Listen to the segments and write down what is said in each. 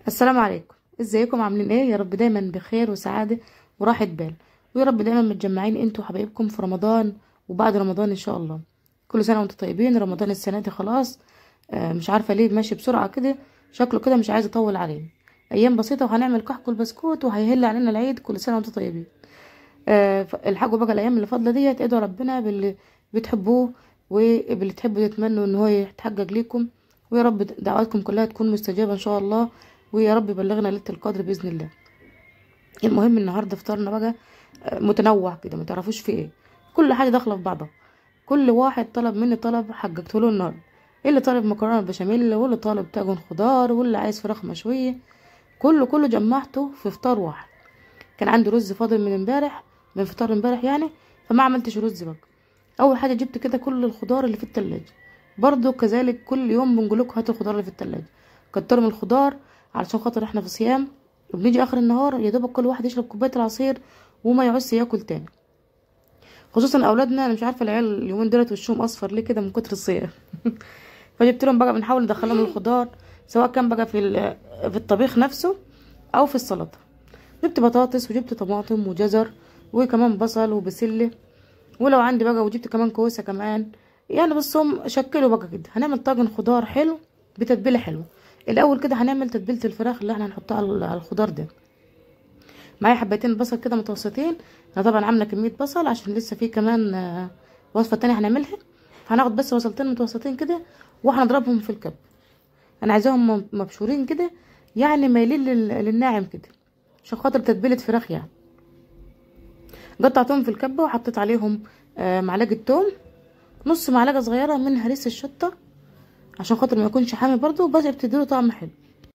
السلام عليكم ازيكم عاملين ايه يا رب دايما بخير وسعاده وراحه بال ويا رب دايما متجمعين انتوا وحبايبكم في رمضان وبعد رمضان ان شاء الله كل سنه وانتم طيبين رمضان السنه دي خلاص آه مش عارفه ليه ماشي بسرعه كده شكله كده مش عايز يطول علينا ايام بسيطه وهنعمل كحك البسكوت وهيهل علينا العيد كل سنه وانتم طيبين آه الحاجوا بقى الايام اللي فاضله ديت ادعوا ربنا باللي بتحبوه وباللي تحبوا تتمنوا ان هو يتحقق ليكم ويا رب دعواتكم كلها تكون مستجابه ان شاء الله ويا رب يبلغنا ليله القدر باذن الله المهم النهارده فطارنا بقى متنوع كده ما تعرفوش في ايه كل حاجه داخله في بعضها كل واحد طلب مني طلب حققته له النهارده اللي طالب مكرونه بشاميل واللي طالب طاجن خضار واللي عايز فراخ مشويه كله كله جمعته في فطار واحد كان عندي رز فاضل من امبارح من فطار امبارح يعني فما عملتش رز بقى اول حاجه جبت كده كل الخضار اللي في التلاجة برضو كذلك كل يوم بنقولكم هاتوا الخضار اللي في التلاجة كتروا من الخضار علشان خاطر احنا في صيام وبنيجي اخر النهار يا دوبك كل واحد يشرب كوبايه العصير وما يعوزش ياكل تاني خصوصا اولادنا انا مش عارفه العيال اليومين دولت وشهم اصفر ليه كده من كتر الصيام فجبت لهم بقى بنحاول ندخلهم الخضار سواء كان بقى في في الطبيخ نفسه او في السلطه جبت بطاطس وجبت طماطم وجزر وكمان بصل وبسله ولو عندي بقى وجبت كمان كوسه كمان يعني بصهم شكلوا بقى كده هنعمل طاجن خضار حلو بتتبيله حلوه الاول كده هنعمل تتبيله الفراخ اللي احنا هنحطها على الخضار ده معايا حبتين بصل كده متوسطين انا طبعا عامله كميه بصل عشان لسه في كمان وصفه تانية هنعملها هناخد بس بصلتين متوسطين كده وهنضربهم في الكب انا عايزاهم مبشورين كده يعني مايلين للناعم كده عشان خاطر تتبيله فراخ يعني قطعتهم في الكبه وحطيت عليهم معلقه توم نص معلقه صغيره من هريس الشطه عشان خاطر ما يكونش حامي برضو بس بتديله طعم حلو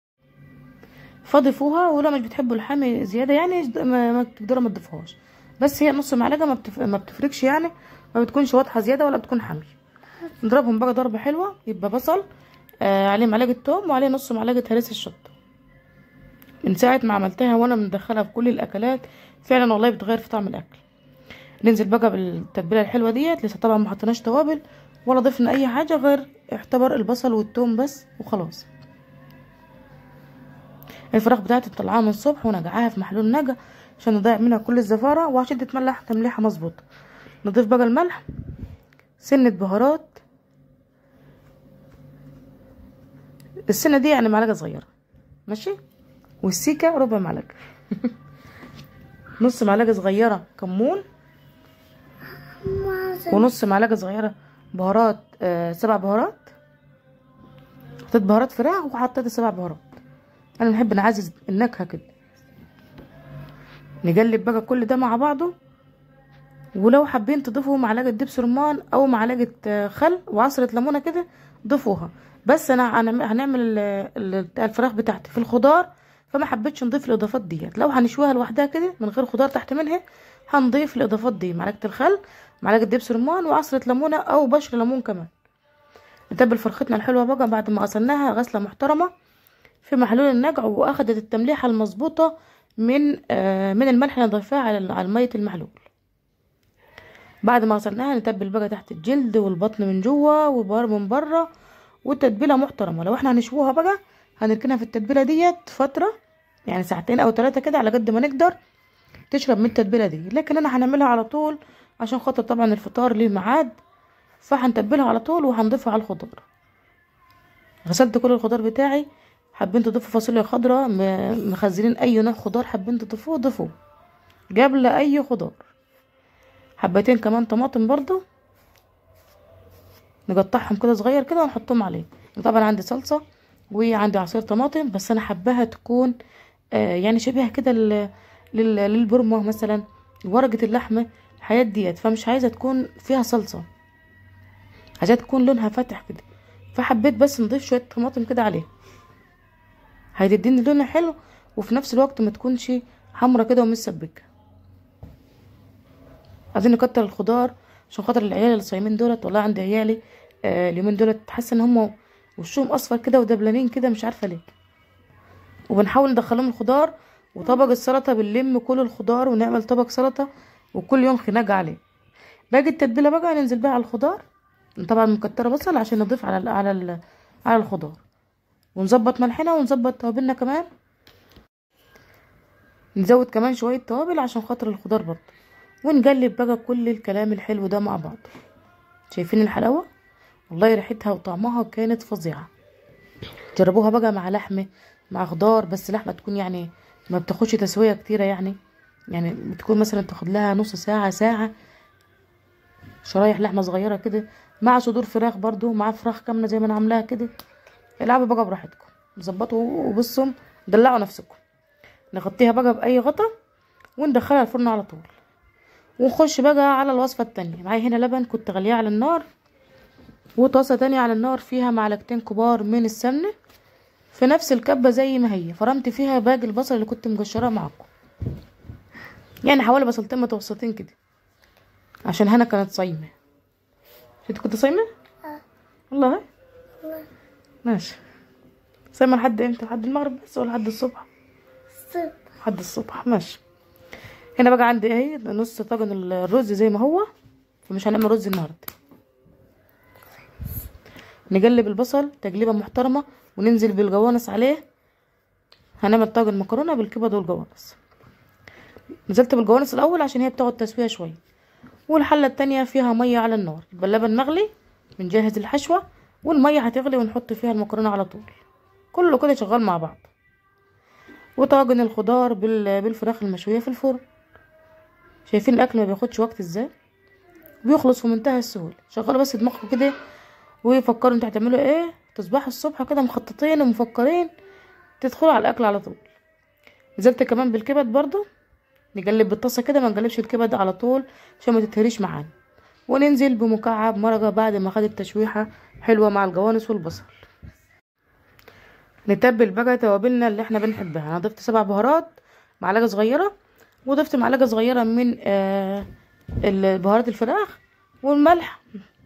فضيفوها ولو مش بتحبوا الحامي زياده يعني ما, ما تقدروا ما تضيفوهاش بس هي نص معلقه ما, بتف... ما بتفرقش يعني ما بتكونش واضحه زياده ولا بتكون حامي نضربهم بقى ضربه حلوه يبقى بصل آه عليه معلقه توم وعليه نص معلقه هريس الشطه من ساعه ما عملتها وانا مدخلها في كل الاكلات فعلا والله بتغير في طعم الاكل ننزل بقى بالتتبيله الحلوه ديت لسه طبعا ما حطيناش توابل ولا ضفنا اي حاجه غير اعتبر البصل والثوم بس وخلاص الفراخ بتاعتي مطلعاها من الصبح ونقعاها في محلول نقع عشان نضيع منها كل الزفاره وعشان تتملح تمليحه مظبوطه نضيف بقى الملح سنه بهارات السنه دي يعني معلقه صغيره ماشي والسيكه ربع معلقه نص معلقه صغيره كمون ونص معلقه صغيره بهارات آه سبع بهارات حطيت بهارات فراخ وحطيت سبع بهارات انا بنحب نعزز النكهه كده نقلب بقى كل ده مع بعضه ولو حابين تضيفوا معلقه دبس رمان او معلقه آه خل وعصره ليمونه كده ضيفوها بس انا انا هنعمل الفراخ بتاعتي في الخضار فما حبيتش نضيف الاضافات ديت لو هنشويها لوحدها كده من غير خضار تحت منها هنضيف الاضافات دي معلقه الخل معلقه دبس رمان وعصره ليمونه او بشر ليمون كمان نتبل فرختنا الحلوه بقى بعد ما غسلناها غسله محترمه في محلول النقع واخدت التمليحه المظبوطه من آه من الملح اللي ضيفاه على على ميه المحلول بعد ما غسلناها نتبل بقى تحت الجلد والبطن من جوه والبار من بره والتتبيله محترمه لو احنا هنشوها بقى هنركنها في التتبيله ديت فتره يعني ساعتين او ثلاثه كده على قد ما نقدر تشرب من التتبيله دي لكن انا هنعملها على طول عشان خاطر طبعا الفطار ليه ميعاد فهنتبلها على طول وهنضيفها على الخضار غسلت كل الخضار بتاعي حابين تضيفوا فاصوليا خضراء مخزنين اي نوع خضار حابين تضيفوه ضيفوه قبل اي خضار حبتين كمان طماطم برضو نقطعهم كده صغير كده ونحطهم عليه طبعا عندي صلصه وعندي عصير طماطم بس انا حباها تكون آه يعني شبيهه كده للبرمه مثلا ورقه اللحمه الحاجات ديت فمش عايزه تكون فيها صلصه عايزاها تكون لونها فاتح كده فحبيت بس نضيف شويه طماطم كده عليها هتديني لون حلو وفي نفس الوقت ما تكونش حمرا كده ومسبكه عايزين نكتر الخضار عشان خاطر العيال اللي صايمين دولت والله عندي عيالي آه اليومين دولت حاسه ان هم وشهم اصفر كده ودبلانين كده مش عارفه ليه وبنحاول ندخلهم الخضار وطبق السلطه بنلم كل الخضار ونعمل طبق سلطه وكل يوم خناقه عليه باقي التتبيله بقى ننزل بيها على الخضار طبعا مكتره بصل عشان نضيف على ال على ال على الخضار ونظبط ملحنا ونظبط توابلنا كمان نزود كمان شويه توابل عشان خاطر الخضار برضه ونقلب بقى كل الكلام الحلو ده مع بعض شايفين الحلاوه والله ريحتها وطعمها كانت فظيعه جربوها بقى مع لحمه مع خضار بس لحمه تكون يعني ما بتاخدش تسويه كتيره يعني يعني بتكون مثلا تاخد لها نص ساعه ساعه شرايح لحمه صغيره كده مع صدور فراخ برضو مع فراخ كامله زي ما انا عاملاها كده العبوا بقى براحتكم ظبطوا وبصوا دلعوا نفسكم نغطيها بقى باي غطا وندخلها الفرن على طول ونخش بقى على الوصفه التانية معايا هنا لبن كنت غليه على النار وطاسه تانية على النار فيها معلقتين كبار من السمنه في نفس الكبه زي ما هي فرمت فيها باقي البصل اللي كنت مقشراه معاكم يعني حوالي بصلتين متوسطين كده عشان هنا كانت صايمه انت كنت صايمه اه والله والله ماشي صايمه لحد امتى لحد المغرب بس ولا لحد الصبح صب لحد الصبح ماشي هنا بقى عندي اهي نص طاجن الرز زي ما هو فمش هنعمل رز النهارده نقلب البصل تقليبه محترمه وننزل بالجوانص عليه هنعمل طاجن مكرونه بالكبد والجوانص نزلت بالجوانص الاول عشان هي بتاخد تسويه شويه والحله التانية فيها ميه على النار يبقى اللبن مغلي بنجهز الحشوه والميه هتغلي ونحط فيها المكرونه على طول كله كده شغال مع بعض وطاجن الخضار بال- بالفراخ المشويه في الفرن شايفين الاكل ما بياخدش وقت ازاي بيخلص في منتهى السهوله شغلوا بس دماغكم كده وفكروا انتوا هتعملوا ايه تصبحوا الصبح كده مخططين ومفكرين تدخلوا على الاكل على طول نزلت كمان بالكبد برضو نقلب بالطاسه كده ما نقلبش الكبد على طول عشان ما تتهريش معانا وننزل بمكعب مرقه بعد ما خدت تشويحه حلوه مع الجوانص والبصل نتبل بقى توابلنا اللي احنا بنحبها انا ضفت سبع بهارات معلقه صغيره وضفت معلقه صغيره من آه ال- بهارات الفراخ والملح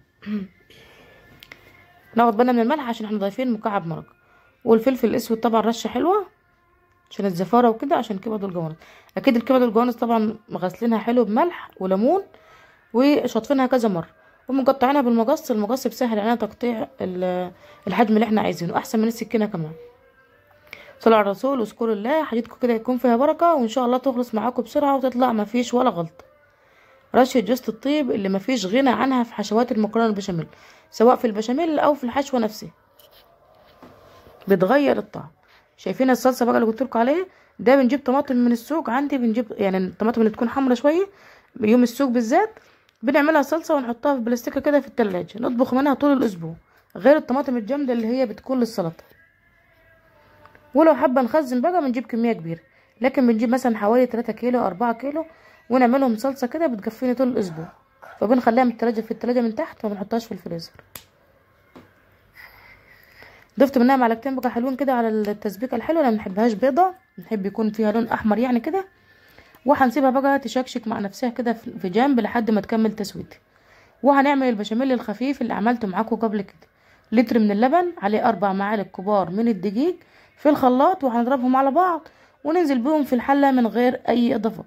ناخد بالنا من الملح عشان احنا ضايفين مكعب مرقه والفلفل الاسود طبعا رشه حلوه عشان الزفاره وكده عشان كبد والجوانص اكيد الكبد والجوانص طبعا غسلينها حلو بملح وليمون وشاطفينها كذا مره ومقطعينها بالمقص المقص بيسهل علينا تقطيع ال- الحجم اللي احنا عايزينه احسن من السكينه كمان صلوا على الرسول واذكروا الله حاجتكم كده يكون فيها بركه وان شاء الله تخلص معاكم بسرعه وتطلع ما فيش ولا غلطه رشه جوزة الطيب اللي ما فيش غنى عنها في حشوات المكرونه البشاميل سواء في البشاميل او في الحشوه نفسها بتغير الطعم شايفين الصلصه بقى اللي قلت لكم عليها ده بنجيب طماطم من السوق عندي بنجيب يعني الطماطم اللي تكون حمرا شويه يوم السوق بالذات بنعملها صلصه ونحطها في بلاستيكه كده في التلاجة نطبخ منها طول الاسبوع غير الطماطم الجامده اللي هي بتكون للسلطه ولو حابه نخزن بقى بنجيب كميه كبيره لكن بنجيب مثلا حوالي 3 كيلو 4 كيلو ونعملهم صلصه كده بتكفيني طول الاسبوع فبنخليها من التلاجة في التلاجة من تحت ما بنحطهاش في الفريزر ضفت منها معلقتين بقى حلوين كده على التسبيكه الحلوه لان بنحبهاش بيضه بنحب يكون فيها لون احمر يعني كده وهنسيبها بقى تشكشك مع نفسها كده في في جنب لحد ما تكمل تسويتها وهنعمل البشاميل الخفيف اللي عملته معاكم قبل كده لتر من اللبن عليه اربع معالق كبار من الدقيق في الخلاط وهنضربهم على بعض وننزل بيهم في الحله من غير اي اضافات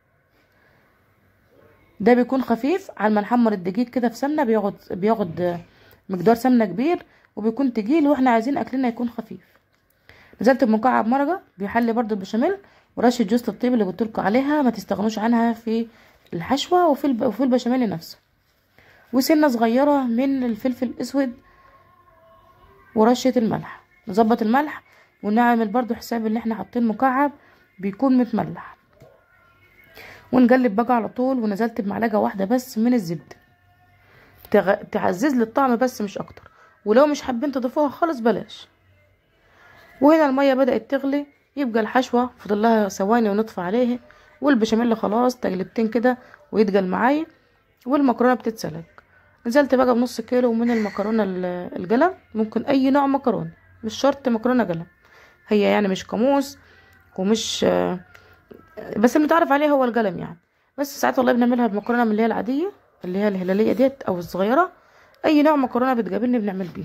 ده بيكون خفيف على ما نحمر الدقيق كده في سمنه بياخد بياخد مقدار سمنه كبير وبيكون تقيل واحنا عايزين اكلنا يكون خفيف نزلت بمكعب مرقه بيحلي برضو البشاميل ورشه جوز الطيب اللي قلت لكم عليها ما تستغنوش عنها في الحشوه وفي الب... وفي البشاميل نفسه وسنه صغيره من الفلفل الاسود ورشه الملح نظبط الملح ونعمل برضو حساب ان احنا حاطين مكعب بيكون متملح ونقلب بقى على طول ونزلت بمعلقه واحده بس من الزبده تغ... تعزز لي الطعم بس مش اكتر ولو مش حابين تضيفوها خالص بلاش وهنا الميه بدات تغلي يبقى الحشوه فاضل لها ثواني ونطفي عليها والبشاميل خلاص تقلبتين كده ويتقل معايا والمكرونه بتتسلق نزلت بقى بنص كيلو من المكرونه ال- الجلم ممكن اي نوع مكرونه مش شرط مكرونه جلم هي يعني مش قاموس ومش آه، بس المتعرف عليه هو الجلم يعني بس ساعات والله بنعملها بمكرونه من اللي هي العاديه اللي هي الهلاليه ديت او الصغيره اي نوع مكرونه بتقابلني بنعمل بيه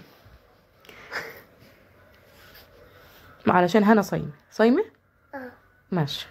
علشان هنا صايمه صايمه اه ماشي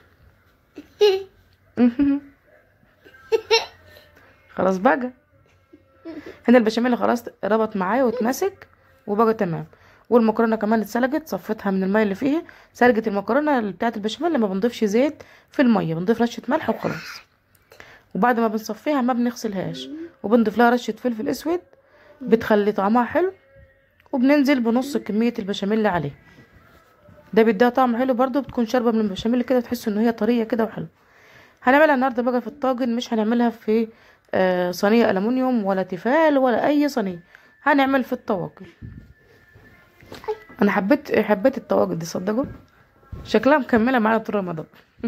خلاص بقى هنا البشاميل خلاص ربط معايا واتمسك وبقى تمام والمكرونه كمان اتسلقت صفيتها من الميه اللي فيها سلقت المكرونه اللي بتاعه البشاميل ما بنضيفش زيت في الميه بنضيف رشه ملح وخلاص وبعد ما بنصفيها ما بنغسلهاش وبنضيف لها رشه فلفل اسود بتخلي طعمها حلو وبننزل بنص كميه البشاميل اللي عليه ده بيديها طعم حلو برضو بتكون شاربه من البشاميل كده تحس ان هي طريه كده وحلو هنعملها النهارده بقى في الطاجن مش هنعملها في آه صينيه الومنيوم ولا تيفال ولا اي صينيه هنعمل في الطواجن انا حبيت حبيت الطواجن دي صدقوا شكلها مكمله معانا طول رمضان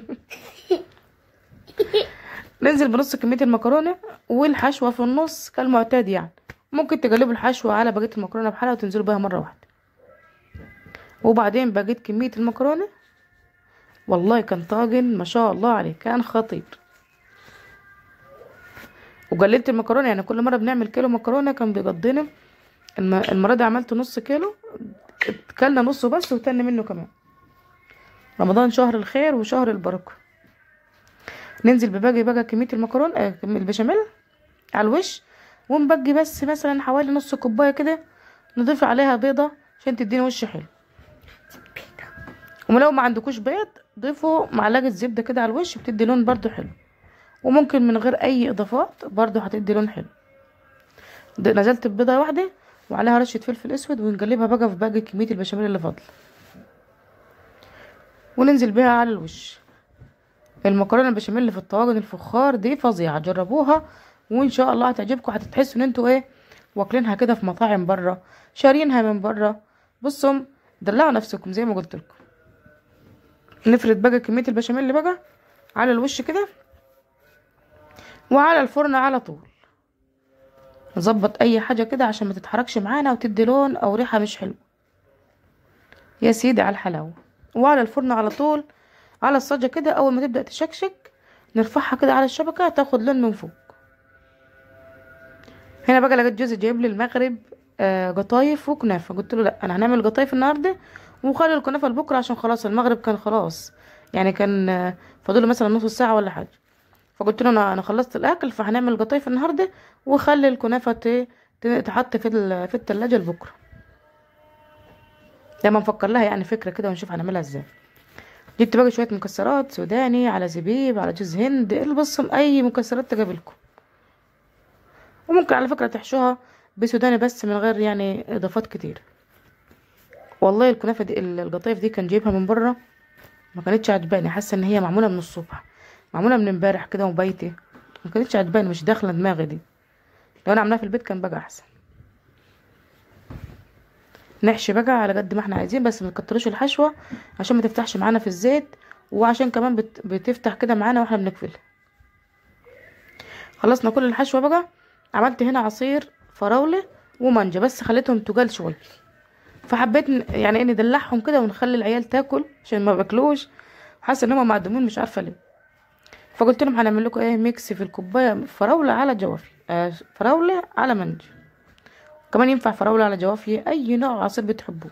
ننزل بنص كميه المكرونه والحشوه في النص كالمعتاد يعني ممكن تقلبوا الحشوه على بقيه المكرونه بحالها وتنزلوا بيها مره واحده وبعدين بقيت كميه المكرونه والله كان طاجن ما شاء الله عليه كان خطير وقللت المكرونه يعني كل مره بنعمل كيلو مكرونه كان بيقضينا المره دي عملت نص كيلو كلنا نصه بس وتاني منه كمان رمضان شهر الخير وشهر البركه ننزل بباقي بقى كميه المكرونه آه البشاميل على الوش ونبقي بس مثلا حوالي نص كوبايه كده نضيف عليها بيضه عشان تدينا وش حلو ولو ما عندكوش بيض ضيفوا معلقه زبده كده على الوش بتدي لون برضو حلو وممكن من غير اي اضافات برضو هتدي لون حلو نزلت ببيضه واحده وعليها رشه فلفل اسود ونقلبها بقى في باقي كميه البشاميل اللي فاضله وننزل بيها على الوش المكرونه البشاميل اللي في الطواجن الفخار دي فظيعه جربوها وان شاء الله هتعجبكم هتتحسوا ان انتوا ايه واكلينها كده في مطاعم بره شارينها من بره بصوا دلعوا نفسكم زي ما قلت لكم نفرد بقى كميه البشاميل اللي بقى على الوش كده وعلى الفرن على طول نظبط اي حاجه كده عشان ما تتحركش معانا وتدي لون او ريحه مش حلوه يا سيدي على الحلاوه وعلى الفرن على طول على الصاجه كده اول ما تبدا تشكشك نرفعها كده على الشبكه تاخد لون من فوق هنا بقى لقيت جوزي جايب لي المغرب آه قطايف وكنافه قلت له لا انا هنعمل قطايف النهارده وخلي الكنافه لبكره عشان خلاص المغرب كان خلاص يعني كان آه فاضله مثلا نص ساعه ولا حاجه فقلت له انا انا خلصت الاكل فهنعمل قطايف النهارده وخلي الكنافه تتحط في في التلاجة لبكره لما نفكر لها يعني فكره كده ونشوف هنعملها ازاي جبت بقى شويه مكسرات سوداني على زبيب على جوز هند البصم اي مكسرات تقابلكم وممكن على فكره تحشوها بسوداني بس من غير يعني اضافات كتير والله الكنافه دي القطايف دي كان جايبها من بره ما كانتش عجباني حاسه ان هي معموله من الصبح معموله من امبارح كده وبيتي ما كانتش عجباني مش داخله دماغي دي لو انا عاملاها في البيت كان بقى احسن نحشي بقى على قد ما احنا عايزين بس ما نكتروش الحشوه عشان ما تفتحش معانا في الزيت وعشان كمان بت... بتفتح كده معانا واحنا بنقفلها خلصنا كل الحشوه بقى عملت هنا عصير فراوله ومانجا بس خليتهم تقال شويه فحبيت يعني ان ندلعهم كده ونخلي العيال تاكل عشان ما باكلوش حاسه ان هم معدومين مش عارفه ليه فقلت لهم هنعمل لكم ايه ميكس في الكوبايه فراوله على جوافي آه فراوله على مانجا كمان ينفع فراوله على جوافي اي نوع عصير بتحبوه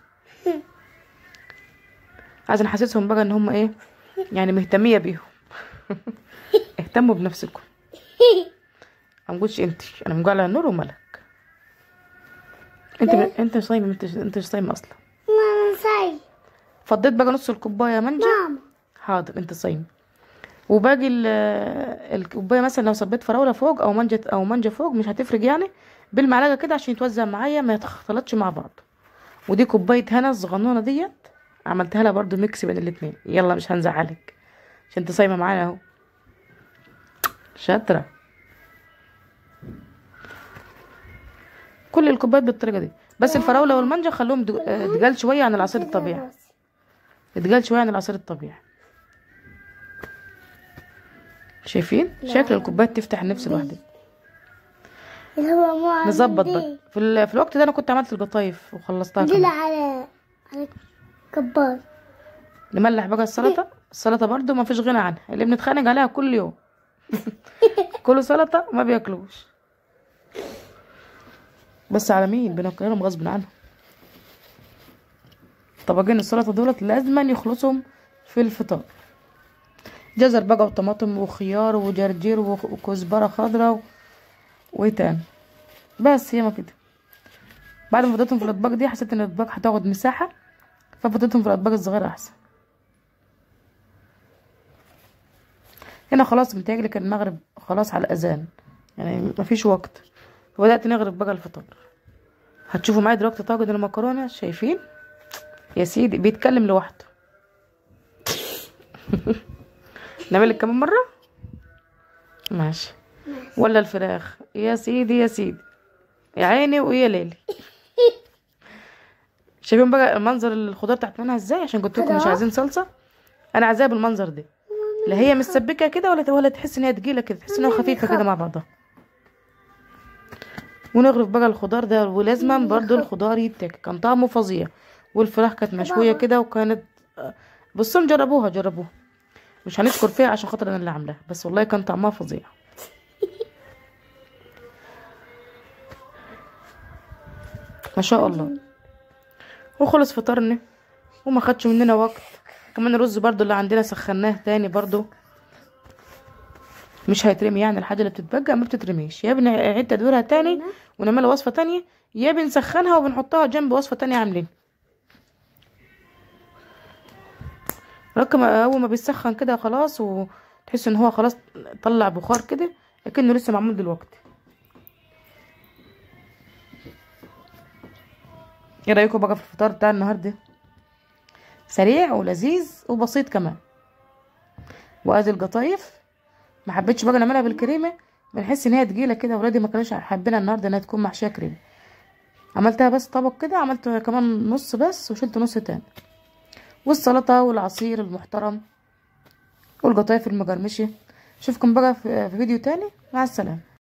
عايزه حاسسهم بقى ان هم ايه يعني مهتميه بيهم اهتموا بنفسكم ما نقولش انت انا مقول على نور وملك انت انت صايمه انت انت مش صايمه اصلا ماما صايم فضيت بقى نص الكوبايه مانجا ماما حاضر انت صايم وباقي الكوبايه مثلا لو صبيت فراوله فوق او مانجا او مانجا فوق مش هتفرق يعني بالمعلقه كده عشان يتوزع معايا ما يتخلطش مع بعض ودي كوبايه هنا الصغنونه ديت عملتها لها برضو ميكس بين الاتنين يلا مش هنزعلك عشان انت صايمه معانا اهو شاطره كل الكوبايات بالطريقه دي بس الفراوله والمانجا خلوهم تقال شويه عن العصير الطبيعي تقال شويه عن العصير الطبيعي شايفين شكل الكوبايات تفتح النفس لوحدها اللي هو مو عامل نظبط دي. بقى في, ال... في الوقت ده انا كنت عملت القطايف وخلصتها دي كمان. على على كبار نملح بقى السلطه السلطه برضو ما فيش غنى عنها اللي بنتخانق عليها كل يوم كل سلطه ما بياكلوش بس على مين بناكلهم غصب عنهم طبقين السلطه دولت لازما يخلصهم في الفطار جزر بقى وطماطم وخيار وجرجير وخ- وكزبره خضراء و... وايه تاني بس هي ما كده بعد ما فضيتهم في الاطباق دي حسيت ان الاطباق هتاخد مساحه ففضيتهم في الاطباق الصغيره احسن هنا خلاص متهيألي كان المغرب خلاص على الاذان يعني مفيش وقت وبدات نغرب بقى الفطار هتشوفوا معايا دلوقتي طاجن المكرونه شايفين يا سيدي بيتكلم لوحده نعمل لك كمان مره ماشي ولا الفراخ يا سيدي يا سيدي يا عيني ويا ليلي شايفين بقى المنظر الخضار تحت منها ازاي عشان قلت لكم مش عايزين صلصه انا عايزاها بالمنظر ده لا هي مسبكه كده ولا ولا تحس ان هي تقيله كده تحس انها خفيفه كده مع بعضها ونغرف بقى الخضار ده ولازما برضو الخضار يتاكل كان طعمه فظيع والفراخ كانت مشويه كده وكانت بصوا نجربوها جربوها مش هنشكر فيها عشان خاطر انا اللي عاملاها بس والله كان طعمها فظيع ما شاء الله وخلص فطرنا وما خدش مننا وقت كمان الرز برضو اللي عندنا سخناه تاني برضو مش هيترمي يعني الحاجه اللي بتتبقى ما بتترميش يا بنعيد تدويرها تاني ونعملها وصفه تانية يا بنسخنها وبنحطها جنب وصفه تانية عاملين رقم اول ما بيسخن كده خلاص وتحس ان هو خلاص طلع بخار كده لكنه لسه معمول دلوقتي ايه رايكم بقى في الفطار بتاع النهارده سريع ولذيذ وبسيط كمان وادي القطايف ما حبيتش بقى نعملها بالكريمه بنحس ان هي تقيله كده ولادي ما كانوش حابين النهارده انها تكون محشيه كريمه عملتها بس طبق كده عملت كمان نص بس وشلت نص تاني والسلطه والعصير المحترم والقطايف المجرمشه اشوفكم بقى في فيديو تاني مع السلامه